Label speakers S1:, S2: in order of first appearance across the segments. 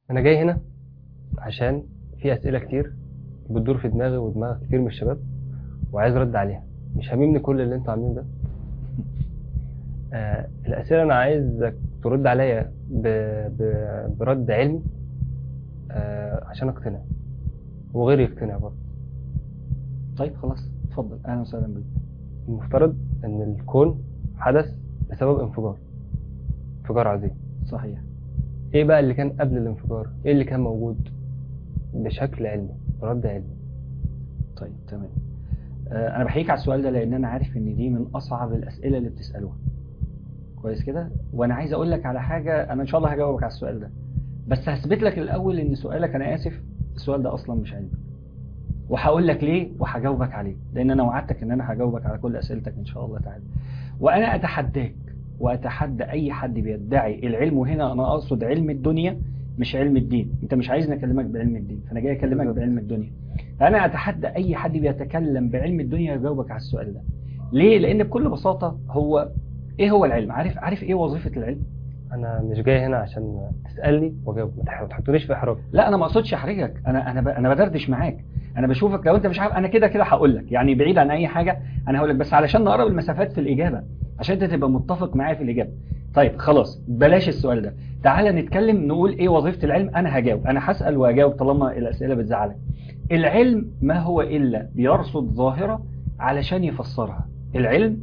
S1: انا جاي هنا عشان في اسئله كتير بتدور في دماغي ودماغ كتير من الشباب وعايز ارد عليها مش هاممني كل اللي انتوا عاملينه ده آه الاسئله انا عايزك ترد عليا ب... ب... برد علمي آه عشان اقتنع وغيري يقتنع برضه
S2: طيب خلاص اتفضل اهلا وسهلا بك
S1: المفترض ان الكون حدث بسبب انفجار انفجار عظيم
S2: صحيح
S1: ايه بقى اللي كان قبل الانفجار ايه اللي كان موجود بشكل علمي رد علمي
S2: طيب تمام آه، انا بحييك على السؤال ده لان انا عارف ان دي من اصعب الاسئله اللي بتسالوها كويس كده وانا عايز اقول لك على حاجه انا ان شاء الله هجاوبك على السؤال ده بس هثبت لك الاول ان سؤالك انا اسف السؤال ده اصلا مش علمي وهقول لك ليه وهجاوبك عليه لان انا وعدتك ان انا هجاوبك على كل اسئلتك ان شاء الله تعالى وانا اتحداك واتحدى اي حد بيدعي العلم وهنا انا اقصد علم الدنيا مش علم الدين انت مش عايزني اكلمك بعلم الدين فانا جاي اكلمك
S1: بالظبط.
S2: بعلم الدنيا فانا اتحدى اي حد بيتكلم بعلم الدنيا يجاوبك على السؤال ده ليه لان بكل بساطه هو ايه هو العلم عارف عارف ايه وظيفه العلم
S1: انا مش جاي هنا عشان تسالني واجاوب ما تح- ما تحطنيش في احراج
S2: لا انا ما اقصدش احرجك انا انا ب... انا بدردش معاك انا بشوفك لو انت مش عارف انا كده كده هقول لك يعني بعيد عن اي حاجه انا هقول لك بس علشان نقرب المسافات في الاجابه عشان انت تبقى متفق معايا في الاجابه طيب خلاص بلاش السؤال ده تعالى نتكلم نقول ايه وظيفه العلم انا هجاوب انا هسال واجاوب طالما الاسئله بتزعلك العلم ما هو الا بيرصد ظاهره علشان يفسرها العلم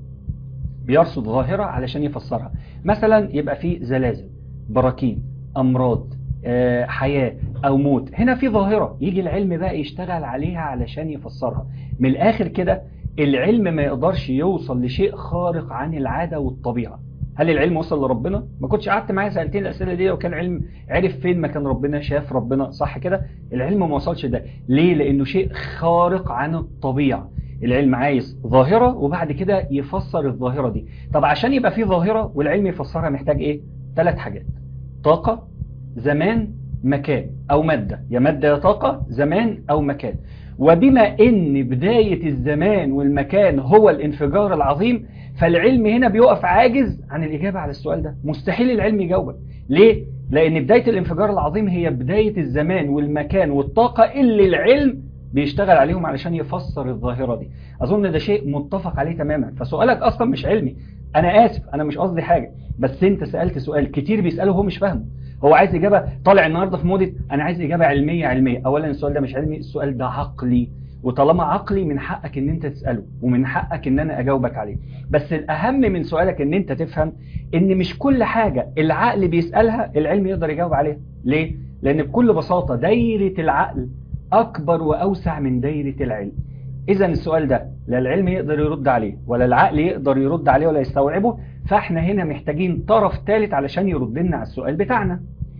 S2: بيرصد ظاهره علشان يفسرها مثلا يبقى في زلازل براكين امراض آه، حياة أو موت هنا في ظاهرة يجي العلم بقى يشتغل عليها علشان يفسرها من الآخر كده العلم ما يقدرش يوصل لشيء خارق عن العادة والطبيعة هل العلم وصل لربنا؟ ما كنتش قعدت معايا سألتين الأسئلة دي وكان علم عرف فين مكان ربنا شاف ربنا صح كده؟ العلم ما وصلش ده ليه؟ لأنه شيء خارق عن الطبيعة العلم عايز ظاهرة وبعد كده يفسر الظاهرة دي طب عشان يبقى في ظاهرة والعلم يفسرها محتاج ايه؟ ثلاث حاجات طاقة زمان مكان أو مادة يا مادة يا طاقة زمان أو مكان وبما إن بداية الزمان والمكان هو الانفجار العظيم فالعلم هنا بيقف عاجز عن الإجابة على السؤال ده مستحيل العلم يجاوبك ليه؟ لأن بداية الانفجار العظيم هي بداية الزمان والمكان والطاقة اللي العلم بيشتغل عليهم علشان يفسر الظاهرة دي أظن ده شيء متفق عليه تماما فسؤالك أصلا مش علمي أنا آسف أنا مش قصدي حاجة بس أنت سألت سؤال كتير بيسأله هو مش فاهمه هو عايز إجابة طالع النهاردة في مودة أنا عايز إجابة علمية علمية أولا السؤال ده مش علمي السؤال ده عقلي وطالما عقلي من حقك ان انت تسأله ومن حقك ان انا اجاوبك عليه بس الاهم من سؤالك ان انت تفهم ان مش كل حاجة العقل بيسألها العلم يقدر يجاوب عليها ليه؟ لان بكل بساطة دايرة العقل اكبر واوسع من دايرة العلم اذا السؤال ده لا العلم يقدر يرد عليه ولا العقل يقدر يرد عليه ولا يستوعبه فاحنا هنا محتاجين طرف ثالث علشان يرد لنا على السؤال بتاعنا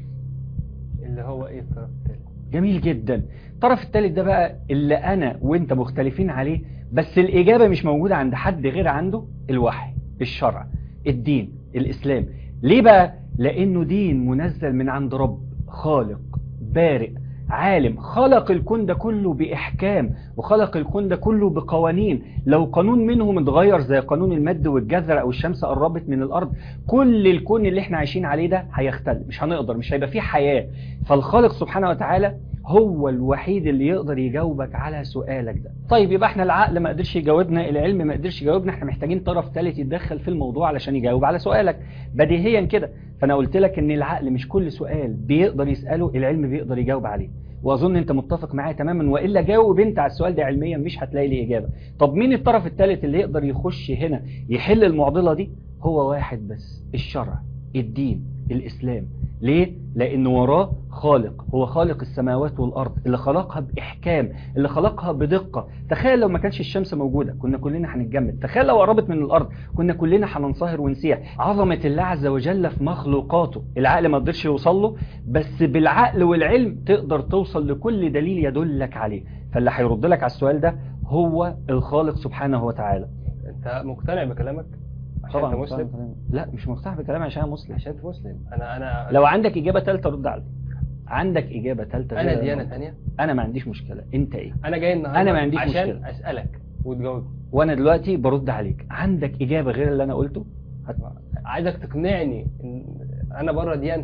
S1: اللي هو ايه الطرف التالت
S2: جميل جدا الطرف الثالث ده بقى اللي انا وانت مختلفين عليه بس الاجابه مش موجوده عند حد غير عنده الوحي الشرع الدين الاسلام ليه بقى لانه دين منزل من عند رب خالق بارئ عالم خلق الكون ده كله بإحكام وخلق الكون ده كله بقوانين لو قانون منهم اتغير زي قانون المد والجذر أو الشمس قربت من الأرض كل الكون اللي احنا عايشين عليه ده هيختل مش هنقدر مش هيبقى فيه حياة فالخالق سبحانه وتعالى هو الوحيد اللي يقدر يجاوبك على سؤالك ده طيب يبقى احنا العقل ما قدرش يجاوبنا العلم ما قدرش يجاوبنا احنا محتاجين طرف ثالث يتدخل في الموضوع علشان يجاوب على سؤالك بديهيا كده فانا قلت لك ان العقل مش كل سؤال بيقدر يساله العلم بيقدر يجاوب عليه واظن انت متفق معايا تماما والا جاوب انت على السؤال ده علميا مش هتلاقي لي اجابه طب مين الطرف الثالث اللي يقدر يخش هنا يحل المعضله دي هو واحد بس الشرع الدين الاسلام ليه لان وراه خالق هو خالق السماوات والارض اللي خلقها باحكام اللي خلقها بدقه تخيل لو ما كانش الشمس موجوده كنا كلنا هنتجمد تخيل لو قربت من الارض كنا كلنا هننصهر ونسيح عظمه الله عز وجل في مخلوقاته العقل ما قدرش يوصل له بس بالعقل والعلم تقدر توصل لكل دليل يدلك عليه فاللي هيرد لك على السؤال ده هو الخالق سبحانه وتعالى
S1: انت مقتنع بكلامك عشان
S2: طبعا
S1: انت مسلم
S2: مسلم لا مش مقتنع بكلامي عشان أنا مسلم
S1: عشان انت مسلم انا انا
S2: لو عندك اجابه ثالثه رد عليا عندك اجابه ثالثه
S1: انا ديانه ثانيه
S2: انا ما عنديش مشكله انت ايه
S1: انا جاي النهارده
S2: أنا ما عنديش
S1: عشان
S2: مشكلة.
S1: اسالك وتجاوب
S2: وانا دلوقتي برد عليك عندك اجابه غير اللي انا قلته هت-
S1: عايزك تقنعني ان انا بره ديانتك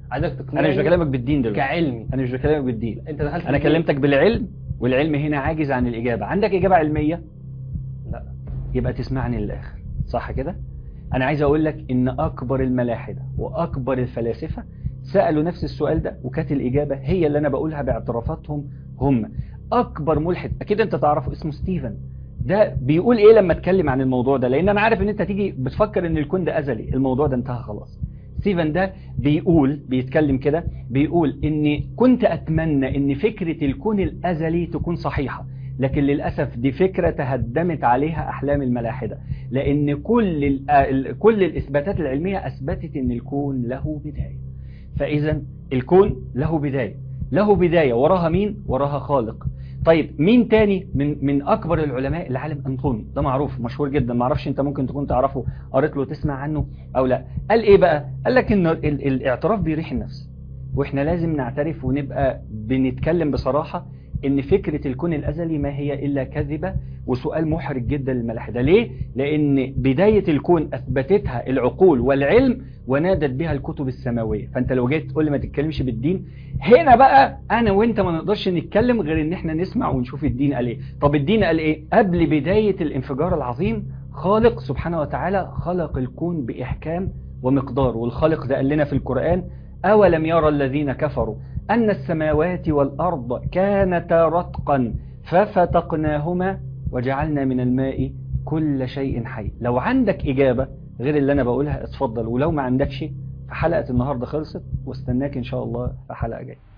S1: عايزك
S2: انا
S1: تقنعني
S2: مش بكلمك بالدين دلوقتي
S1: كعلمي
S2: انا مش بكلمك بالدين
S1: انت دخلت
S2: انا
S1: الدين.
S2: كلمتك بالعلم والعلم هنا عاجز عن الاجابه عندك اجابه علميه
S1: لا
S2: يبقى تسمعني للاخر صح كده انا عايز اقول لك ان اكبر الملاحده واكبر الفلاسفه سالوا نفس السؤال ده وكانت الاجابه هي اللي انا بقولها باعترافاتهم هم اكبر ملحد اكيد انت تعرفه اسمه ستيفن ده بيقول ايه لما اتكلم عن الموضوع ده لان انا عارف ان انت تيجي بتفكر ان الكون ده ازلي الموضوع ده انتهى خلاص ستيفن ده بيقول بيتكلم كده بيقول ان كنت اتمنى ان فكره الكون الازلي تكون صحيحه لكن للاسف دي فكره تهدمت عليها احلام الملاحده لان كل ال- ال- كل الاثباتات العلميه اثبتت ان الكون له بدايه فاذا الكون له بدايه له بدايه وراها مين وراها خالق طيب مين تاني من من اكبر العلماء العالم انطوني ده معروف مشهور جدا ما اعرفش انت ممكن تكون تعرفه قريت له تسمع عنه او لا قال ايه بقى قال لك ان ال- الاعتراف بيريح النفس واحنا لازم نعترف ونبقى بنتكلم بصراحه ان فكره الكون الازلي ما هي الا كذبه وسؤال محرج جدا للملاحده ليه لان بدايه الكون اثبتتها العقول والعلم ونادت بها الكتب السماويه فانت لو جيت تقول لي ما تتكلمش بالدين هنا بقى انا وانت ما نقدرش نتكلم غير ان احنا نسمع ونشوف الدين قال ايه طب الدين قال ايه قبل بدايه الانفجار العظيم خالق سبحانه وتعالى خلق الكون باحكام ومقدار والخالق ده قال لنا في القران اولم يرى الذين كفروا ان السماوات والارض كانتا رتقا ففتقناهما وجعلنا من الماء كل شيء حي لو عندك اجابه غير اللي انا بقولها اتفضل ولو ما عندكش فحلقه النهارده خلصت واستناك ان شاء الله في حلقه جايه